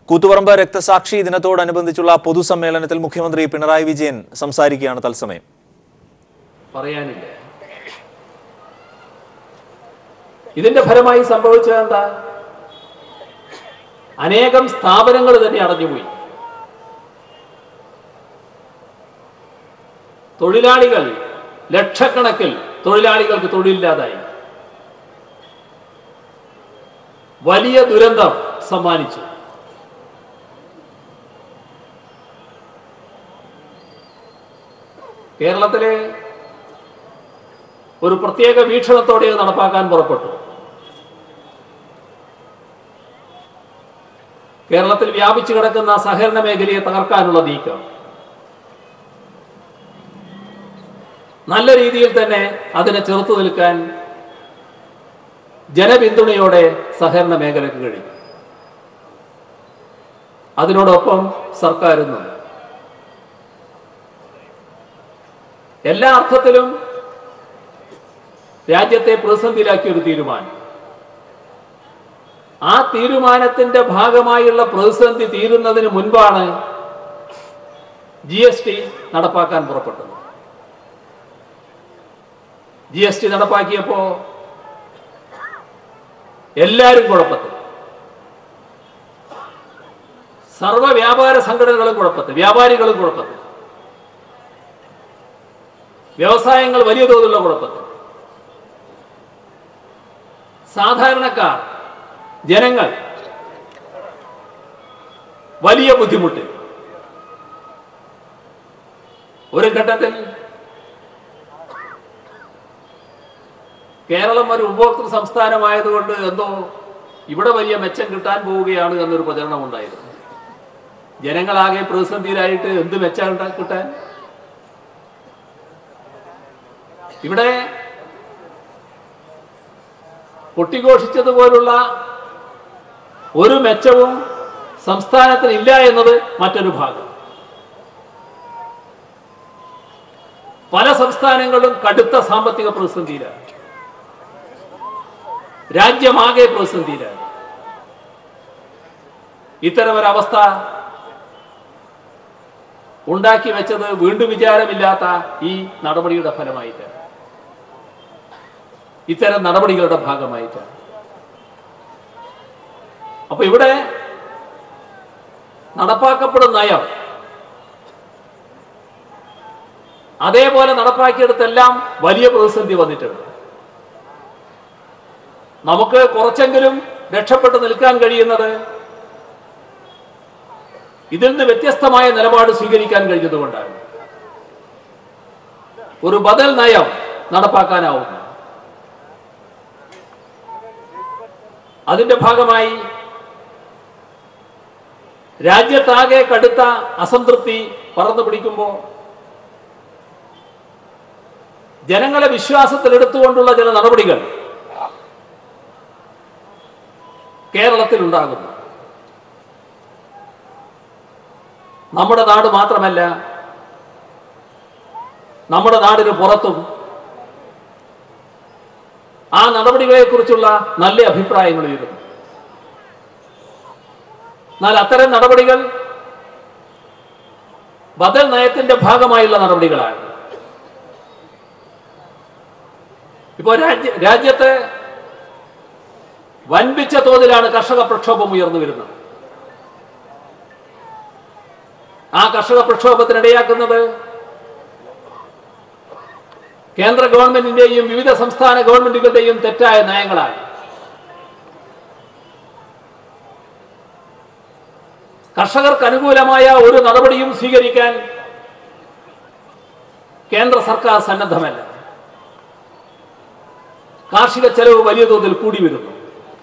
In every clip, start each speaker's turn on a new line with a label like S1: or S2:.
S1: കൂത്തുപറമ്പ് രക്തസാക്ഷി ദിനത്തോടനുബന്ധിച്ചുള്ള പൊതുസമ്മേളനത്തിൽ മുഖ്യമന്ത്രി പിണറായി വിജയൻ സംസാരിക്കുകയാണ് തത്സമയം
S2: പറയാനില്ല ഇതിന്റെ ഫലമായി സംഭവിച്ചത് എന്താ അനേകം സ്ഥാപനങ്ങൾ തന്നെ അടഞ്ഞുപോയി തൊഴിലാളികൾ ലക്ഷക്കണക്കിൽ തൊഴിലാളികൾക്ക് തൊഴിലില്ലാതായി വലിയ ദുരന്തം സമ്മാനിച്ചു കേരളത്തിലെ ഒരു പ്രത്യേക വീക്ഷണത്തോടെ ഇത് നടപ്പാക്കാൻ പുറപ്പെട്ടു കേരളത്തിൽ വ്യാപിച്ചു കിടക്കുന്ന സഹകരണ മേഖലയെ തകർക്കാനുള്ള നീക്കം നല്ല രീതിയിൽ തന്നെ അതിനെ ചെറുത്തു നിൽക്കാൻ ജനപിന്തുണയോടെ സഹകരണ മേഖലയ്ക്ക് കഴിഞ്ഞു അതിനോടൊപ്പം സർക്കാരും നിന്നു എല്ലാ അർത്ഥത്തിലും രാജ്യത്തെ പ്രതിസന്ധിയിലാക്കിയ ഒരു തീരുമാനം ആ തീരുമാനത്തിന്റെ ഭാഗമായുള്ള പ്രതിസന്ധി തീരുന്നതിന് മുൻപാണ് ജി എസ് ടി നടപ്പാക്കാൻ പുറപ്പെട്ടത് ജി എസ് ടി നടപ്പാക്കിയപ്പോ എല്ലാവരും കുഴപ്പത്തിൽ സർവ വ്യാപാര സംഘടനകളും കുഴപ്പത്തിൽ വ്യാപാരികളും കുഴപ്പത്തിൽ വ്യവസായങ്ങൾ വലിയ തോതിലുള്ള കുഴപ്പത്തിൽ സാധാരണക്കാർ ജനങ്ങൾ വലിയ ബുദ്ധിമുട്ട് ഒരു ഘട്ടത്തിൽ കേരളം ഒരു ഉപഭോക്തൃ സംസ്ഥാനമായതുകൊണ്ട് എന്തോ ഇവിടെ വലിയ മെച്ചം കിട്ടാൻ പോവുകയാണ് എന്നൊരു പ്രചരണം ഉണ്ടായിരുന്നു ജനങ്ങളാകെ പ്രതിസന്ധിയിലായിട്ട് എന്ത് മെച്ചം കിട്ടാൻ ഇവിടെ കൊട്ടിഘോഷിച്ചതുപോലുള്ള ഒരു മെച്ചവും സംസ്ഥാനത്തിന് ഇല്ല എന്നത് മറ്റൊരു ഭാഗം പല സംസ്ഥാനങ്ങളും കടുത്ത സാമ്പത്തിക പ്രതിസന്ധിയിലാണ് രാജ്യമാകെ പ്രതിസന്ധിയിലാണ് ഇത്തരമൊരവസ്ഥ ഉണ്ടാക്കി വെച്ചത് വീണ്ടും വിചാരമില്ലാത്ത ഈ നടപടിയുടെ ഫലമായിട്ടാണ് ഇത്തരം നടപടികളുടെ ഭാഗമായിട്ടാണ് അപ്പൊ ഇവിടെ നടപ്പാക്കപ്പെടുന്ന നയം അതേപോലെ നടപ്പാക്കിയെടുത്തെല്ലാം വലിയ പ്രതിസന്ധി വന്നിട്ടുണ്ട് നമുക്ക് കുറച്ചെങ്കിലും രക്ഷപ്പെട്ട് നിൽക്കാൻ കഴിയുന്നത് ഇതിൽ നിന്ന് വ്യത്യസ്തമായ നിലപാട് സ്വീകരിക്കാൻ കഴിഞ്ഞതുകൊണ്ടാണ് ഒരു ബദൽ നയം നടപ്പാക്കാനാവുന്നു അതിന്റെ ഭാഗമായി രാജ്യത്താകെ കടുത്ത അസംതൃപ്തി പറന്നു പിടിക്കുമ്പോൾ ജനങ്ങളെ വിശ്വാസത്തിലെടുത്തുകൊണ്ടുള്ള ചില നടപടികൾ കേരളത്തിൽ ഉണ്ടാകുന്നു നമ്മുടെ നാട് മാത്രമല്ല നമ്മുടെ നാടിന് പുറത്തും ആ നടപടികളെക്കുറിച്ചുള്ള നല്ല അഭിപ്രായങ്ങൾ ഉയരുന്നു എന്നാൽ അത്തരം നടപടികൾ ബദൽ നയത്തിന്റെ ഭാഗമായുള്ള നടപടികളാണ് ഇപ്പോൾ രാജ്യ രാജ്യത്ത് വൻപിച്ച തോതിലാണ് കർഷക പ്രക്ഷോഭം ഉയർന്നു വരുന്നത് ആ കർഷക പ്രക്ഷോഭത്തിനിടയാക്കുന്നത് കേന്ദ്ര ഗവൺമെന്റിന്റെയും വിവിധ സംസ്ഥാന ഗവൺമെന്റുകളുടെയും തെറ്റായ നയങ്ങളാണ് കർഷകർക്ക് അനുകൂലമായ ഒരു നടപടിയും സ്വീകരിക്കാൻ കേന്ദ്ര സർക്കാർ സന്നദ്ധമല്ല കാർഷിക ചെലവ് വലിയ തോതിൽ കൂടി വരുന്നു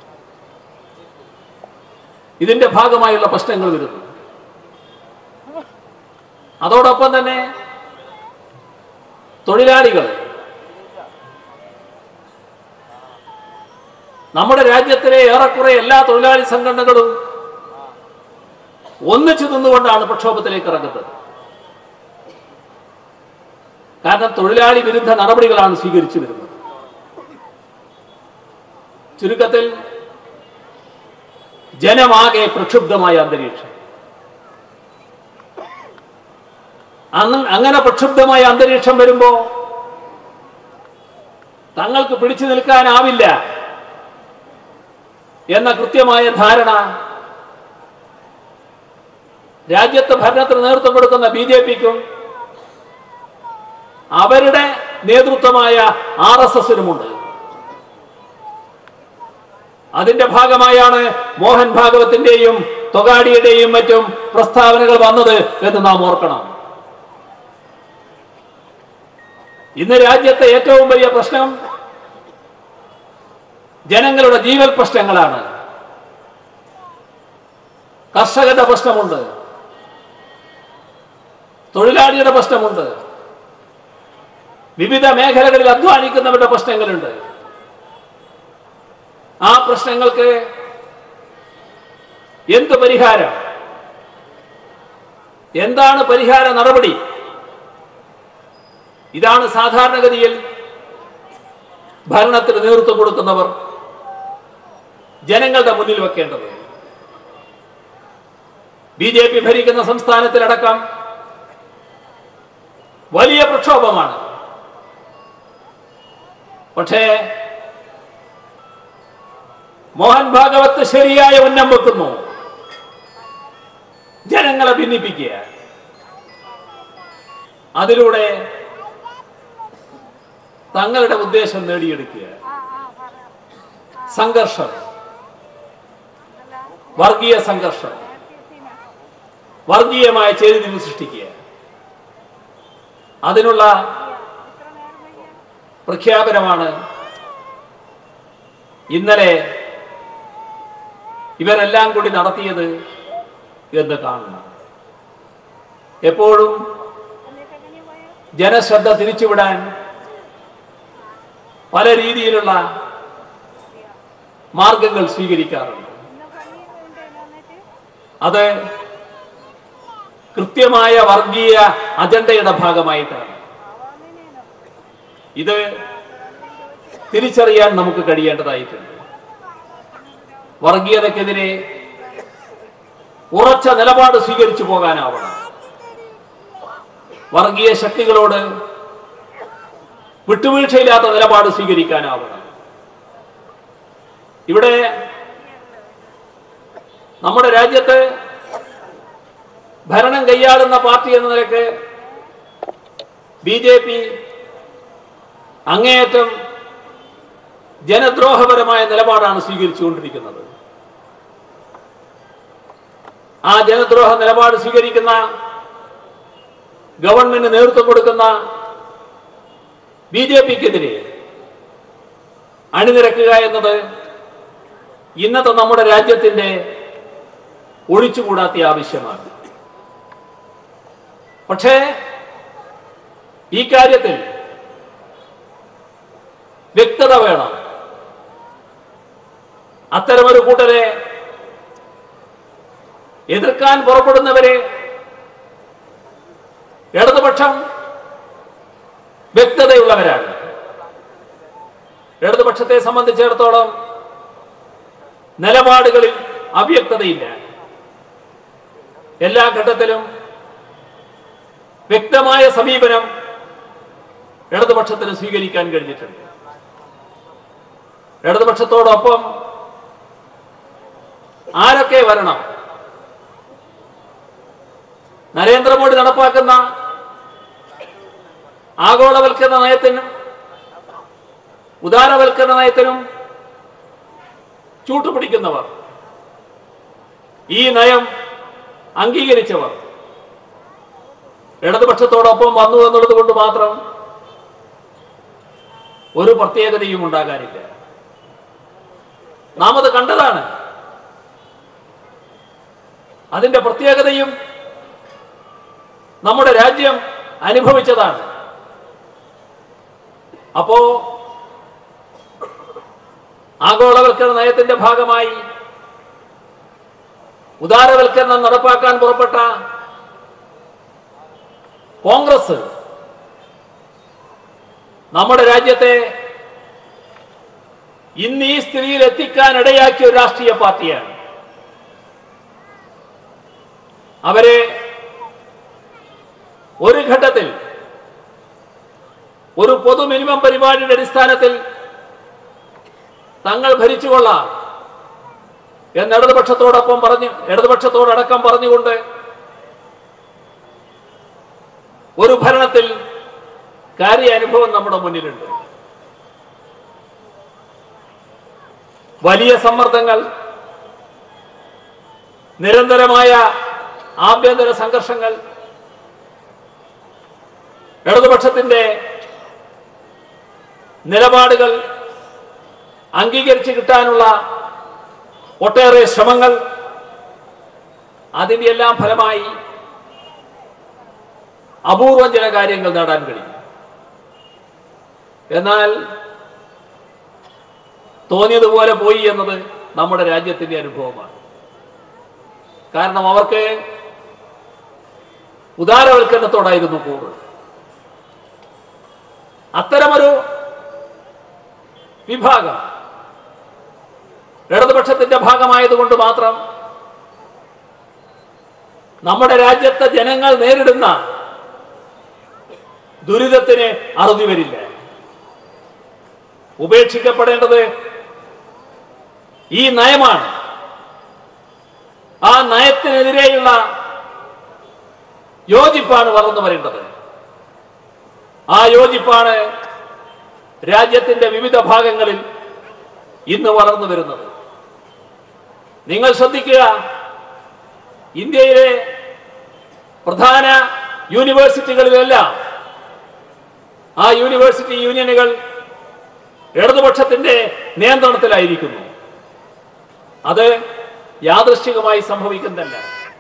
S2: ഇതിന്റെ ഭാഗമായുള്ള പ്രശ്നങ്ങൾ വരുന്നു അതോടൊപ്പം തന്നെ തൊഴിലാളികൾ നമ്മുടെ രാജ്യത്തിലെ ഏറെക്കുറെ എല്ലാ തൊഴിലാളി സംഘടനകളും ഒന്നിച്ചു നിന്നുകൊണ്ടാണ് പ്രക്ഷോഭത്തിലേക്ക് ഇറങ്ങുന്നത് കാരണം തൊഴിലാളി വിരുദ്ധ നടപടികളാണ് സ്വീകരിച്ചു വരുന്നത് ചുരുക്കത്തിൽ ജനമാകെ പ്രക്ഷുബ്ധമായ അന്തരീക്ഷം അന്ന് അങ്ങനെ പ്രക്ഷുബ്ധമായ അന്തരീക്ഷം വരുമ്പോ തങ്ങൾക്ക് പിടിച്ചു നിൽക്കാനാവില്ല എന്ന കൃത്യമായ ധാരണ രാജ്യത്ത് ഭരണത്തിന് നേതൃത്വം കൊടുക്കുന്ന ബി ജെ പിക്കും അവരുടെ നേതൃത്വമായ ആർ എസ് എസിനുമുണ്ട് അതിന്റെ ഭാഗമായാണ് മോഹൻ ഭാഗവത്തിന്റെയും തൊഗാഡിയുടെയും മറ്റും പ്രസ്താവനകൾ വന്നത് എന്ന് നാം ഓർക്കണം ഇന്ന് രാജ്യത്തെ ഏറ്റവും വലിയ പ്രശ്നം ജനങ്ങളുടെ ജീവൽ പ്രശ്നങ്ങളാണ് കർഷകരുടെ പ്രശ്നമുണ്ട് തൊഴിലാളിയുടെ പ്രശ്നമുണ്ട് വിവിധ മേഖലകളിൽ അധ്വാനിക്കുന്നവരുടെ പ്രശ്നങ്ങളുണ്ട് ആ പ്രശ്നങ്ങൾക്ക് എന്ത് പരിഹാരം എന്താണ് പരിഹാര നടപടി ഇതാണ് സാധാരണഗതിയിൽ ഭരണത്തിന് നേതൃത്വം കൊടുക്കുന്നവർ ജനങ്ങളുടെ മുന്നിൽ വെക്കേണ്ടത് ബി ജെ പി ഭരിക്കുന്ന സംസ്ഥാനത്തിലടക്കം വലിയ പ്രക്ഷോഭമാണ് പക്ഷേ മോഹൻ ഭാഗവത്ത് ശരിയായ ഉന്നം വെക്കുന്നു ജനങ്ങളെ ഭിന്നിപ്പിക്കുക അതിലൂടെ തങ്ങളുടെ ഉദ്ദേശം നേടിയെടുക്കുക സംഘർഷം വർഗീയ സംഘർഷം വർഗീയമായ ചേരിതിരിവ് സൃഷ്ടിക്കുക അതിനുള്ള പ്രഖ്യാപനമാണ് ഇന്നലെ ഇവരെല്ലാം കൂടി നടത്തിയത് എന്ന് കാണണം എപ്പോഴും ജനശ്രദ്ധ തിരിച്ചുവിടാൻ പല രീതിയിലുള്ള മാർഗങ്ങൾ സ്വീകരിക്കാറുണ്ട് അത് കൃത്യമായ വർഗീയ അജണ്ടയുടെ ഭാഗമായിട്ടാണ് ഇത് തിരിച്ചറിയാൻ നമുക്ക് കഴിയേണ്ടതായിട്ടുണ്ട് വർഗീയതക്കെതിരെ ഉറച്ച നിലപാട് സ്വീകരിച്ചു പോകാനാവണം വർഗീയ ശക്തികളോട് വിട്ടുവീഴ്ചയില്ലാത്ത നിലപാട് സ്വീകരിക്കാനാവണം ഇവിടെ നമ്മുടെ രാജ്യത്ത് ഭരണം കൈയാളുന്ന പാർട്ടി എന്ന നിലക്ക് ബി ജെ പി അങ്ങേയറ്റം ജനദ്രോഹപരമായ നിലപാടാണ് സ്വീകരിച്ചുകൊണ്ടിരിക്കുന്നത് ആ ജനദ്രോഹ നിലപാട് സ്വീകരിക്കുന്ന ഗവൺമെന്റ് നേതൃത്വം കൊടുക്കുന്ന ബി ജെ പിക്കെതിരെ അണിനിരക്കുക എന്നത് ഇന്നത്തെ നമ്മുടെ രാജ്യത്തിന്റെ ഒഴിച്ചുകൂടാത്ത ആവശ്യമാണ് പക്ഷേ ഈ കാര്യത്തിൽ വ്യക്തത വേണം അത്തരമൊരു കൂട്ടരെ എതിർക്കാൻ പുറപ്പെടുന്നവരെ ഇടതുപക്ഷം വ്യക്തതയുള്ളവരാണ് ഇടതുപക്ഷത്തെ സംബന്ധിച്ചിടത്തോളം നിലപാടുകളിൽ അവ്യക്തതയില്ല എല്ലാ ഘട്ടത്തിലും വ്യക്തമായ സമീപനം ഇടതുപക്ഷത്തിന് സ്വീകരിക്കാൻ കഴിഞ്ഞിട്ടുണ്ട് ഇടതുപക്ഷത്തോടൊപ്പം ആരൊക്കെ വരണം നരേന്ദ്രമോദി നടപ്പാക്കുന്ന ആഗോളവൽക്കരണ നയത്തിനും ഉദാരവൽക്കരണ നയത്തിനും ചൂട്ടുപിടിക്കുന്നവർ ഈ നയം അംഗീകരിച്ചവർ ഇടതുപക്ഷത്തോടൊപ്പം വന്നു എന്നുള്ളത് കൊണ്ട് മാത്രം ഒരു പ്രത്യേകതയും ഉണ്ടാകാനില്ല നാം അത് കണ്ടതാണ് അതിന്റെ പ്രത്യേകതയും നമ്മുടെ രാജ്യം അനുഭവിച്ചതാണ് അപ്പോ ആഗോളവൽക്കരണ നയത്തിന്റെ ഭാഗമായി ഉദാരവൽക്കരണം നടപ്പാക്കാൻ പുറപ്പെട്ട കോൺഗ്രസ് നമ്മുടെ രാജ്യത്തെ ഇന്ന് ഈ സ്ഥിതിയിൽ എത്തിക്കാൻ ഇടയാക്കിയ ഒരു രാഷ്ട്രീയ പാർട്ടിയാണ് അവരെ ഒരു ഘട്ടത്തിൽ ഒരു പൊതു മിനിമം പരിപാടിയുടെ അടിസ്ഥാനത്തിൽ തങ്ങൾ ഭരിച്ചുകൊള്ളാം എന്ന് ഇടതുപക്ഷത്തോടൊപ്പം പറഞ്ഞു ഇടതുപക്ഷത്തോടടക്കം പറഞ്ഞുകൊണ്ട് ഒരു ഭരണത്തിൽ കാര്യ അനുഭവം നമ്മുടെ മുന്നിലുണ്ട് വലിയ സമ്മർദ്ദങ്ങൾ നിരന്തരമായ ആഭ്യന്തര സംഘർഷങ്ങൾ ഇടതുപക്ഷത്തിന്റെ നിലപാടുകൾ അംഗീകരിച്ച് കിട്ടാനുള്ള ഒട്ടേറെ ശ്രമങ്ങൾ അതിന്റെ എല്ലാം ഫലമായി അപൂർവം ചില കാര്യങ്ങൾ നേടാൻ കഴിയും എന്നാൽ തോന്നിയതുപോലെ പോയി എന്നത് നമ്മുടെ രാജ്യത്തിന്റെ അനുഭവമാണ് കാരണം അവർക്ക് ഉദാരവൽക്കരണത്തോടായിരുന്നു കൂറ് അത്തരമൊരു വിഭാഗം ഇടതുപക്ഷത്തിന്റെ ഭാഗമായതുകൊണ്ട് മാത്രം നമ്മുടെ രാജ്യത്തെ ജനങ്ങൾ നേരിടുന്ന ദുരിതത്തിന് അറുതി വരില്ല ഉപേക്ഷിക്കപ്പെടേണ്ടത് ഈ നയമാണ് ആ നയത്തിനെതിരെയുള്ള യോജിപ്പാണ് വളർന്നു വരേണ്ടത് ആ യോജിപ്പാണ് രാജ്യത്തിന്റെ വിവിധ ഭാഗങ്ങളിൽ ഇന്ന് വളർന്നു വരുന്നത് നിങ്ങൾ ശ്രദ്ധിക്കുക ഇന്ത്യയിലെ പ്രധാന യൂണിവേഴ്സിറ്റികളിലെല്ലാം ആ യൂണിവേഴ്സിറ്റി യൂണിയനുകൾ ഇടതുപക്ഷത്തിന്റെ നിയന്ത്രണത്തിലായിരിക്കുന്നു അത് യാദൃശ്ചികമായി സംഭവിക്കുന്നതല്ല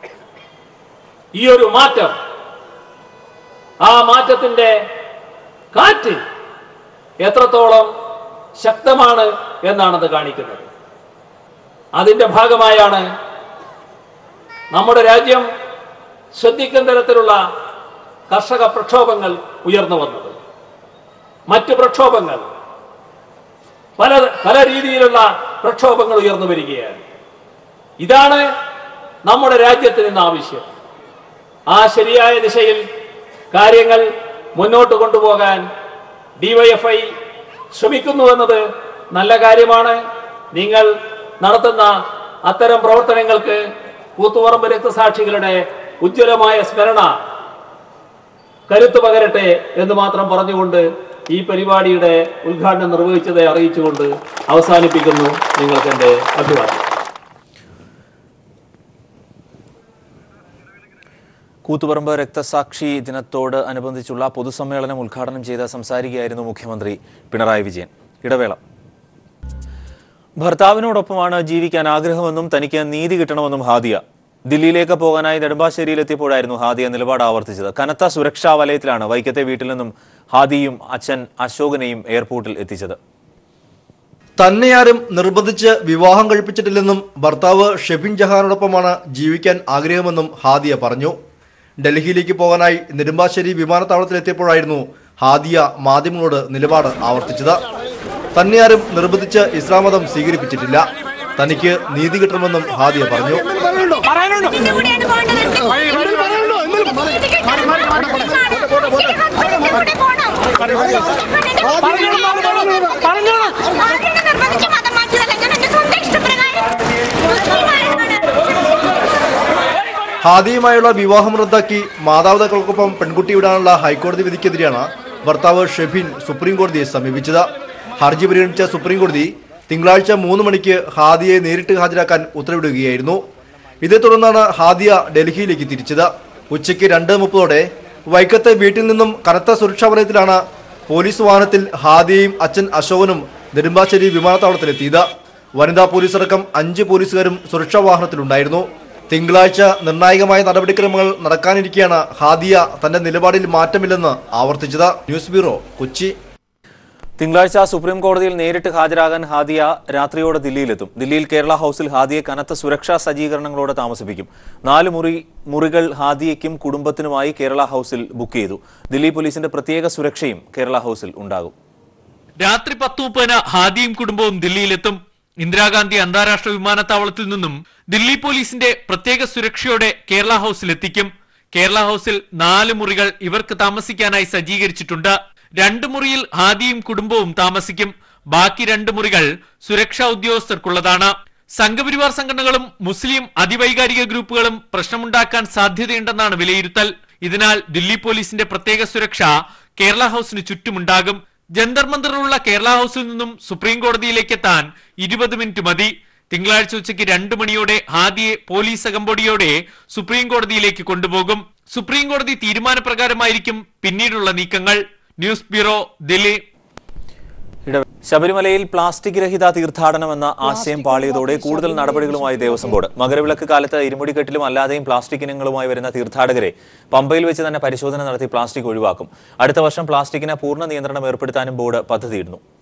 S2: ഈ ഒരു മാറ്റം ആ മാറ്റത്തിന്റെ കാറ്റ് എത്രത്തോളം ശക്തമാണ് എന്നാണത് കാണിക്കുന്നത് അതിന്റെ ഭാഗമായാണ് നമ്മുടെ രാജ്യം ശ്രദ്ധിക്കുന്ന തരത്തിലുള്ള കർഷക പ്രക്ഷോഭങ്ങൾ ഉയർന്നു വന്നത് മറ്റ് പ്രക്ഷോഭങ്ങൾ പല പല രീതിയിലുള്ള പ്രക്ഷോഭങ്ങൾ ഉയർന്നു വരികയാണ് ഇതാണ് നമ്മുടെ രാജ്യത്തിന് ഇന്ന് ആവശ്യം ആ ശരിയായ ദിശയിൽ കാര്യങ്ങൾ മുന്നോട്ട് കൊണ്ടുപോകാൻ ഡിവൈഎഫ്ഐ ശ്രമിക്കുന്നു എന്നത് നല്ല കാര്യമാണ് നിങ്ങൾ നടത്തുന്ന അത്തരം പ്രവർത്തനങ്ങൾക്ക് കൂത്തുപറമ്പ് രക്തസാക്ഷികളുടെ ഉജ്ജ്വലമായ സ്മരണ കരുത്തു പകരട്ടെ എന്ന് മാത്രം പറഞ്ഞുകൊണ്ട് ഈ പരിപാടിയുടെ ഉദ്ഘാടനം നിർവഹിച്ചதை അറിയിച്ചുകൊണ്ട് അവസാനിപ്പിക്കുന്നു നിങ്ങൾക്ക് എൻ്റെ അഭിവാദ്യം
S1: കൂത്തുപറമ്പ് രക്തസാക്ഷി ദിനത്തോട് അനുബന്ധിച്ചുള്ള പൊതുസമ്മേളനം ഉദ്ഘാടനം ചെയ്ത് സംസാരിക്കുകയായിരുന്നു മുഖ്യമന്ത്രി പിണറായി വിജയൻ ഇടവേള ഭർത്താവിനോടൊപ്പമാണ് ജീവിക്കാൻ ആഗ്രഹമെന്നും തനിക്ക് നീതി കിട്ടണമെന്നും ഹാദിയ ദില്ലിയിലേക്ക് പോകാനായി നെടുമ്പാശ്ശേരിയിലെത്തിയപ്പോഴായിരുന്നു ഹാദിയ നിലപാട് ആവർത്തിച്ചത് കനത്ത സുരക്ഷാ വലയത്തിലാണ് വൈക്കത്തെ വീട്ടിൽ നിന്നും ഹാദിയും അച്ഛൻ അശോകനെയും എയർപോർട്ടിൽ എത്തിച്ചത്
S3: തന്നെയാരും നിർബന്ധിച്ച് വിവാഹം കഴിപ്പിച്ചിട്ടില്ലെന്നും ഭർത്താവ് ഷെഫിൻ ജഹാനോടൊപ്പമാണ് ജീവിക്കാൻ ആഗ്രഹമെന്നും ഹാദിയ പറഞ്ഞു ഡൽഹിയിലേക്ക് പോകാനായി നെടുമ്പാശ്ശേരി വിമാനത്താവളത്തിലെത്തിയപ്പോഴായിരുന്നു ഹാദിയ മാധ്യമങ്ങളോട് നിലപാട് ആവർത്തിച്ചത് തന്നെയാരും നിർബന്ധിച്ച് ഇസ്ലാം മതം സ്വീകരിപ്പിച്ചിട്ടില്ല തനിക്ക് നീതി കിട്ടണമെന്നും ഹാദിയ പറഞ്ഞു
S4: ഇതിന്റെ കൂടെയാണ് പോകേണ്ടത് നിർബന്ധിച്ച് മതം മാറ്റിയതല്ല ഞാൻ എന്റെ സ്വന്തം ഇഷ്ടപ്രകാരം മുസ്ലിമായതാണ്
S3: ഹാദിയുമായുള്ള വിവാഹം റദ്ദാക്കി മാതാപിതാക്കൾക്കൊപ്പം പെൺകുട്ടി വിടാനുള്ള ഹൈക്കോടതി വിധിക്കെതിരെയാണ് ഭർത്താവ് ഷെഫിൻ സുപ്രീം കോടതിയെ സമീപിച്ചത് ഹർജി പരിഗണിച്ച സുപ്രീം കോടതി തിങ്കളാഴ്ച മൂന്ന് മണിക്ക് ഹാദിയെ നേരിട്ട് ഹാജരാക്കാൻ ഉത്തരവിടുകയായിരുന്നു ഇതേ തുടർന്നാണ് ഹാദിയ ഡൽഹിയിലേക്ക് തിരിച്ചത് ഉച്ചയ്ക്ക് രണ്ട് മുപ്പതോടെ വൈക്കത്തെ വീട്ടിൽ നിന്നും കനത്ത സുരക്ഷാ വലയത്തിലാണ് പോലീസ് വാഹനത്തിൽ ഹാദിയയും അച്ഛൻ അശോകനും നെടുമ്പാശ്ശേരി വിമാനത്താവളത്തിലെത്തിയത് വനിതാ പോലീസ് അടക്കം അഞ്ച് പോലീസുകാരും സുരക്ഷാ വാഹനത്തിലുണ്ടായിരുന്നു തിങ്കളാഴ്ച നിർണായകമായ നടപടിക്രമങ്ങൾ നടക്കാനിരിക്കെയാണ് ഹാദിയ തന്റെ നിലപാടിൽ മാറ്റമില്ലെന്ന് ആവർത്തിച്ചത് ന്യൂസ് ബ്യൂറോ കൊച്ചി
S1: തിങ്കളാഴ്ച സുപ്രീം കോടതിയിൽ നേരിട്ട് ഹാജരാകാൻ ഹാദിയ രാത്രിയോടെ ദില്ലിയിലെത്തും ദില്ലിയിൽ കേരള ഹൌസിൽ ഹാദിയെ കനത്ത സുരക്ഷാ സജ്ജീകരണങ്ങളോടെ താമസിപ്പിക്കും നാല് മുറി മുറികൾ ഹാദിയയ്ക്കും കുടുംബത്തിനുമായി കേരള ഹൌസിൽ ബുക്ക് ചെയ്തു ദില്ലി പോലീസിന്റെ പ്രത്യേക സുരക്ഷയും കേരള ഹൌസിൽ ഉണ്ടാകും
S5: രാത്രി പത്ത് മുപ്പതിന് ഹാദിയും കുടുംബവും ദില്ലിയിലെത്തും ഇന്ദിരാഗാന്ധി അന്താരാഷ്ട്ര വിമാനത്താവളത്തിൽ നിന്നും ദില്ലി പോലീസിന്റെ പ്രത്യേക സുരക്ഷയോടെ കേരള ഹൌസിലെത്തിക്കും കേരള ഹൌസിൽ നാല് മുറികൾ ഇവർക്ക് താമസിക്കാനായി സജ്ജീകരിച്ചിട്ടുണ്ട് രണ്ട് മുറിയിൽ ഹാദിയും കുടുംബവും താമസിക്കും ബാക്കി രണ്ട് മുറികൾ സുരക്ഷാ ഉദ്യോഗസ്ഥർക്കുള്ളതാണ് സംഘപരിവാർ സംഘടനകളും മുസ്ലിം അതിവൈകാരിക ഗ്രൂപ്പുകളും പ്രശ്നമുണ്ടാക്കാൻ സാധ്യതയുണ്ടെന്നാണ് വിലയിരുത്തൽ ഇതിനാൽ ദില്ലി പോലീസിന്റെ പ്രത്യേക സുരക്ഷ കേരള ഹൌസിന് ചുറ്റുമുണ്ടാകും ജന്തർ മന്ദറിലുള്ള കേരള ഹൌസിൽ നിന്നും സുപ്രീം കോടതിയിലേക്ക് എത്താൻ ഇരുപത് മിനിറ്റ് മതി തിങ്കളാഴ്ച ഉച്ചയ്ക്ക് രണ്ടു മണിയോടെ ഹാദിയെ പോലീസ് അകമ്പടിയോടെ സുപ്രീം കോടതിയിലേക്ക് കൊണ്ടുപോകും സുപ്രീം കോടതി തീരുമാനപ്രകാരമായിരിക്കും പിന്നീടുള്ള നീക്കങ്ങൾ ന്യൂസ് ബ്യൂറോ ദില്ലി
S1: ഇട- ശബരിമലയിൽ പ്ലാസ്റ്റിക് രഹിത തീർത്ഥാടനം എന്ന ആശയം പാളിയതോടെ കൂടുതൽ നടപടികളുമായി ദേവസ്വം ബോർഡ് മകരവിളക്ക് കാലത്ത് ഇരുമുടിക്കെട്ടിലും അല്ലാതെയും പ്ലാസ്റ്റിക് ഇനങ്ങളുമായി വരുന്ന തീർത്ഥാടകരെ പമ്പയിൽ വെച്ച് തന്നെ പരിശോധന നടത്തി പ്ലാസ്റ്റിക് ഒഴിവാക്കും അടുത്ത വർഷം പ്ലാസ്റ്റിക്കിന് പൂർണ്ണ നിയന്ത്രണം ഏർപ്പെടുത്താനും ബോർഡ് പദ്ധതിയിടുന്നു